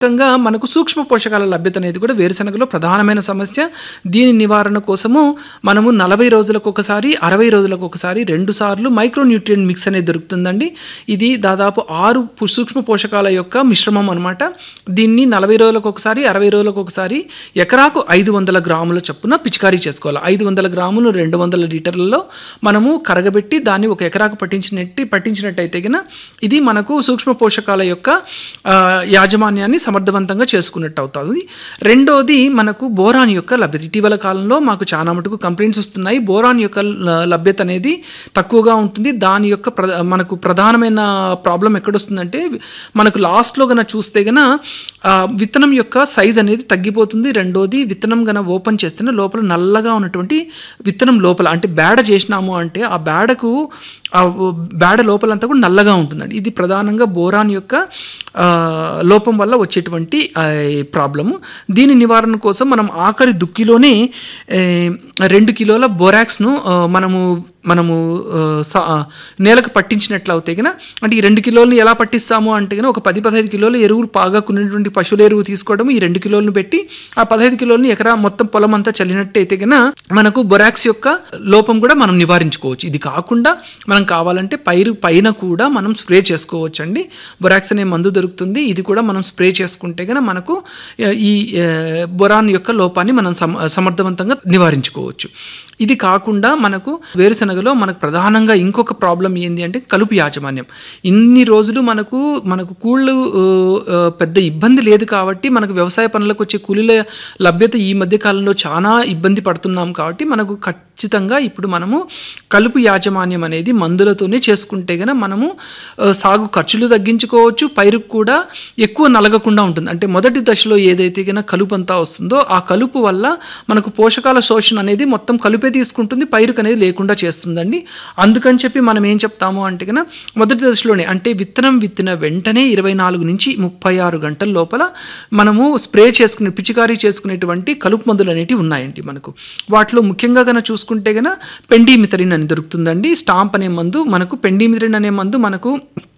ముఖ్యంగా మనకు సూక్ష్మ పోషకాల లభ్యత అనేది కూడా వేరుశనగలో ప్రధానమైన సమస్య దీని నివారణ కోసము మనము నలభై రోజులకు ఒకసారి అరవై రోజులకు ఒకసారి రెండు సార్లు మైక్రో న్యూట్రియం మిక్స్ అనేది దొరుకుతుందండి ఇది దాదాపు ఆరు పు- సూక్ష్మ పోషకాల యొక్క మిశ్రమం అనమాట దీన్ని నలభై రోజులకు ఒకసారి అరవై రోజులకు ఒకసారి ఎకరాకు ఐదు వందల గ్రాముల చొప్పున పిచికారీ చేసుకోవాలి ఐదు వందల గ్రాములు రెండు వందల లీటర్లలో మనము కరగబెట్టి దాన్ని ఒక ఎకరాకు పట్టించినట్టు పట్టించినట్టయితే గిన ఇది మనకు సూక్ష్మ పోషకాల యొక్క ఆ, యాజమాన్యాన్ని సమర్థవంతంగా చేసుకున్నట్టు అవుతుంది రెండోది మనకు బోరాన్ యొక్క లభ్యత ఇటీవల కాలంలో మాకు చాలా మటుకు కంప్లైంట్స్ వస్తున్నాయి బోరాన్ యొక్క ల- లభ్యత అనేది తక్కువగా ఉంటుంది దాని యొక్క ప్ర మనకు ప్రధానమైన ప్రాబ్లం ఎక్కడొస్తుందంటే మనకు లాస్ట్లో గన చూస్తే గన ఆ, విత్తనం యొక్క సైజ్ అనేది తగ్గిపోతుంది రెండోది విత్తనం గన ఓపెన్ చేస్తేనే లోపల నల్లగా ఉన్నటువంటి విత్తనం లోపల అంటే బేడ చేసినాము అంటే ఆ బేడకు ఆ బేడ లోపలంతా కూడా నల్లగా ఉంటుందండి ఇది ప్రధానంగా బోరాన్ యొక్క ఆ, లోపం వల్ల వచ్చేటువంటి ఆ, ప్రాబ్లము దీని నివారణ కోసం మనం ఆఖరి దుక్కిలోనే ఏ, రెండు కిలోల బోరాక్స్ను ఆ, మనము మనము ఆ, సా- ఆ, నేలకు పట్టించినట్లు అవుతే కనుక అంటే ఈ రెండు కిలోలను ఎలా పట్టిస్తాము అంటే కనుక ఒక పది పదహైదు కిలోల ఎరువులు బాగా కొనేటువంటి పశువుల ఎరువు తీసుకోవడం ఈ రెండు కిలోలను పెట్టి ఆ పదహైదు కిలోలను ఎకరా మొత్తం పొలం అంతా చల్లినట్టయితే కనుక మనకు బొరాక్స్ యొక్క లోపం కూడా మనం నివారించుకోవచ్చు ఇది కాకుండా మనం కావాలంటే పైరు పైన కూడా మనం స్ప్రే చేసుకోవచ్చు అండి బొరాక్స్ అనే మందు దొరుకుతుంది ఇది కూడా మనం స్ప్రే చేసుకుంటే కనుక మనకు ఆ, ఈ ఆ, బొరాన్ యొక్క లోపాన్ని మనం సమ సమర్థవంతంగా నివారించుకోవచ్చు ఇది కాకుండా మనకు వేరుశనగలో మనకు ప్రధానంగా ఇంకొక ప్రాబ్లం ఏంది అంటే కలుపు యాజమాన్యం ఇన్ని రోజులు మనకు మనకు కూళ్ళు ఆ, ఆ, పెద్ద ఇబ్బంది లేదు కాబట్టి మనకు వ్యవసాయ పనులకు వచ్చే కూలీల లభ్యత ఈ మధ్య కాలంలో చాలా ఇబ్బంది పడుతున్నాం కాబట్టి మనకు ఖచ్చితంగా ఇప్పుడు మనము కలుపు యాజమాన్యం అనేది మందులతోనే చేసుకుంటే గన మనము ఆ, సాగు ఖర్చులు తగ్గించుకోవచ్చు పైరుకు కూడా ఎక్కువ నలగకుండా ఉంటుంది అంటే మొదటి దశలో ఏదైతే గన కలుపు అంతా వస్తుందో ఆ కలుపు వల్ల మనకు పోషకాల శోషణ అనేది మొత్తం కలుపే తీసుకుంటుంది పైరుకు అనేది లేకుండా చేస్తుందండి అందుకని చెప్పి మనం ఏం చెప్తాము అంటే కన మొదటి దశలోనే అంటే విత్తనం విత్తిన వెంటనే ఇరవై నాలుగు నుంచి ముప్పై ఆరు గంటల లోపల మనము స్ప్రే చేసుకునే పిచికారీ చేసుకునేటువంటి కలుపు మందులు అనేటివి ఉన్నాయండి మనకు వాటిలో ముఖ్యంగా కనుక చూసుకుంటే గన పెండిమిథరిన్ అని దొరుకుతుందండి స్టాంప్ అనే మందు మనకు పెండిమిథరిన్ అనే మందు మనకు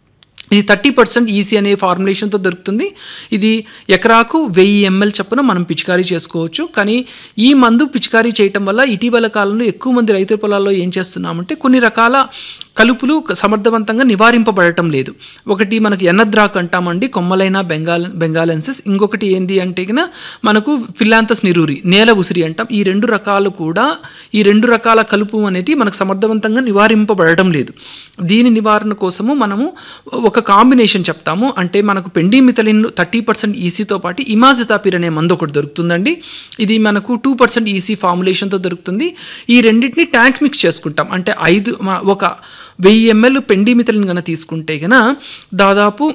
ఇది థర్టీ పర్సెంట్ ఈసీ అనే ఫార్ములేషన్తో దొరుకుతుంది ఇది ఎకరాకు వెయ్యి ఎంఎల్ చొప్పున మనం పిచికారీ చేసుకోవచ్చు కానీ ఈ మందు పిచికారీ చేయటం వల్ల ఇటీవల కాలంలో ఎక్కువ మంది రైతు పొలాల్లో ఏం చేస్తున్నామంటే కొన్ని రకాల కలుపులు సమర్థవంతంగా నివారింపబడటం లేదు ఒకటి మనకి ఎన్నద్రాక్ అంటామండి కొమ్మలైన బెంగాల్ బెంగాలెన్సిస్ ఇంకొకటి ఏంది అంటే గిన మనకు ఫిలాంతస్ నిరూరి నేల ఉసిరి అంటాం ఈ రెండు రకాలు కూడా ఈ రెండు రకాల కలుపు అనేది మనకు సమర్థవంతంగా నివారింపబడటం లేదు దీని నివారణ కోసము మనము ఒక కాంబినేషన్ చెప్తాము అంటే మనకు పెండిమిథలిన్ థర్టీ పర్సెంట్ ఈసీతో పాటు ఇమాజితాపిర్ అనే మందు ఒకటి దొరుకుతుందండి ఇది మనకు టూ పర్సెంట్ ఈసీ ఫార్ములేషన్తో దొరుకుతుంది ఈ రెండింటిని ట్యాంక్ మిక్స్ చేసుకుంటాం అంటే ఐదు మ- ఒక వెయ్యి ఎంఎల్ పెండిమిథలిన్ కనుక తీసుకుంటే గన దాదాపు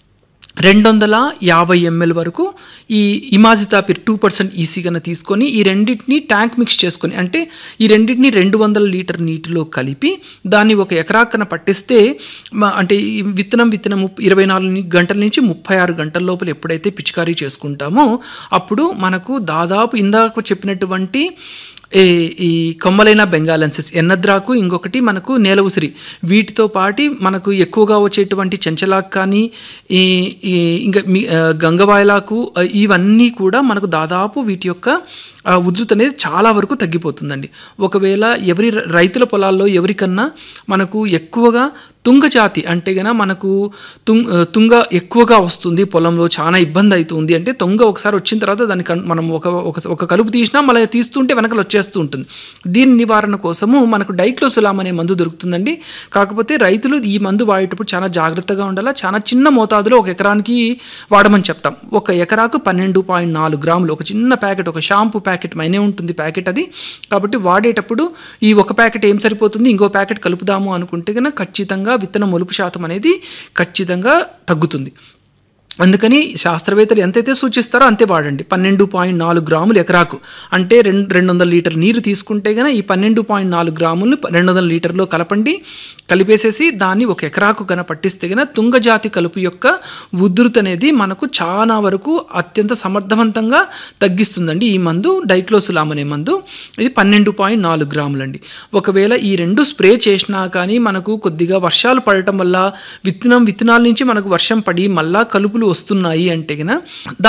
రెండు వందల యాభై ఎంఎల్ వరకు ఈ ఇమాజితాపిర్ టూ పర్సెంట్ ఈసీ కన్నా తీసుకొని ఈ రెండింటిని ట్యాంక్ మిక్స్ చేసుకొని అంటే ఈ రెండింటిని రెండు వందల లీటర్ నీటిలో కలిపి దాన్ని ఒక ఎకరా కన్నా పట్టిస్తే మ- అంటే ఈ విత్తనం విత్తనం ఇరవై నాలుగు ని- గంటల నుంచి ముప్పై ఆరు గంటల లోపల ఎప్పుడైతే పిచికారీ చేసుకుంటామో అప్పుడు మనకు దాదాపు ఇందాక చెప్పినటువంటి ఈ ఈ కొమ్మలైన బెంగాలెన్సెస్ ఎన్నద్రాకు ఇంకొకటి మనకు నేల ఉసిరి వీటితో పాటి మనకు ఎక్కువగా వచ్చేటువంటి చెంచలాకు కానీ ఈ ఈ ఇంకా మీ ఆ, గంగవాయలాకు ఆ, ఇవన్నీ కూడా మనకు దాదాపు వీటి యొక్క ఆ, ఉధృతి అనేది చాలా వరకు తగ్గిపోతుందండి ఒకవేళ ఎవరి ర- రైతుల పొలాల్లో ఎవరికన్నా మనకు ఎక్కువగా తుంగ జాతి అంటే గన మనకు తుంగ తుంగ ఎక్కువగా వస్తుంది పొలంలో చాలా ఇబ్బంది అవుతుంది అంటే తుంగ ఒకసారి వచ్చిన తర్వాత దానికి కన్- మనం ఒక ఒక- ఒక కలుపు తీసినా మళ్ళీ తీస్తుంటే వెనకలు వచ్చేస్తూ ఉంటుంది దీని నివారణ కోసము మనకు డైక్లోసులామ్ అనే మందు దొరుకుతుందండి కాకపోతే రైతులు ఈ మందు వాడేటప్పుడు చాలా జాగ్రత్తగా ఉండాలి చాలా చిన్న మోతాదులో ఒక ఎకరానికి వాడమని చెప్తాం ఒక ఎకరాకు పన్నెండు పాయింట్ నాలుగు గ్రాములు ఒక చిన్న ప్యాకెట్ ఒక షాంపూ ప్యాకెట్ మైనే ఉంటుంది ప్యాకెట్ అది కాబట్టి వాడేటప్పుడు ఈ ఒక ప్యాకెట్ ఏం సరిపోతుంది ఇంకో ప్యాకెట్ కలుపుదాము అనుకుంటే కనుక ఖచ్చితంగా విత్తన మొలుపు శాతం అనేది ఖచ్చితంగా తగ్గుతుంది అందుకని శాస్త్రవేత్తలు ఎంతైతే సూచిస్తారో అంతే వాడండి పన్నెండు పాయింట్ నాలుగు గ్రాములు ఎకరాకు అంటే రెండు రెండు వందల లీటర్ నీరు తీసుకుంటే గన ఈ పన్నెండు పాయింట్ నాలుగు గ్రాములు రెండు వందల లీటర్లో కలపండి కలిపేసేసి దాన్ని ఒక ఎకరాకు గన పట్టిస్తే గన తుంగజాతి కలుపు యొక్క ఉధృతి అనేది మనకు చాలా వరకు అత్యంత సమర్థవంతంగా తగ్గిస్తుందండి ఈ మందు డైక్లోసులామ్ అనే మందు ఇది పన్నెండు పాయింట్ నాలుగు గ్రాములండి ఒకవేళ ఈ రెండు స్ప్రే చేసినా కానీ మనకు కొద్దిగా వర్షాలు పడటం వల్ల విత్తనం విత్తనాల నుంచి మనకు వర్షం పడి మళ్ళా కలుపులు వస్తున్నాయి అంటే గిన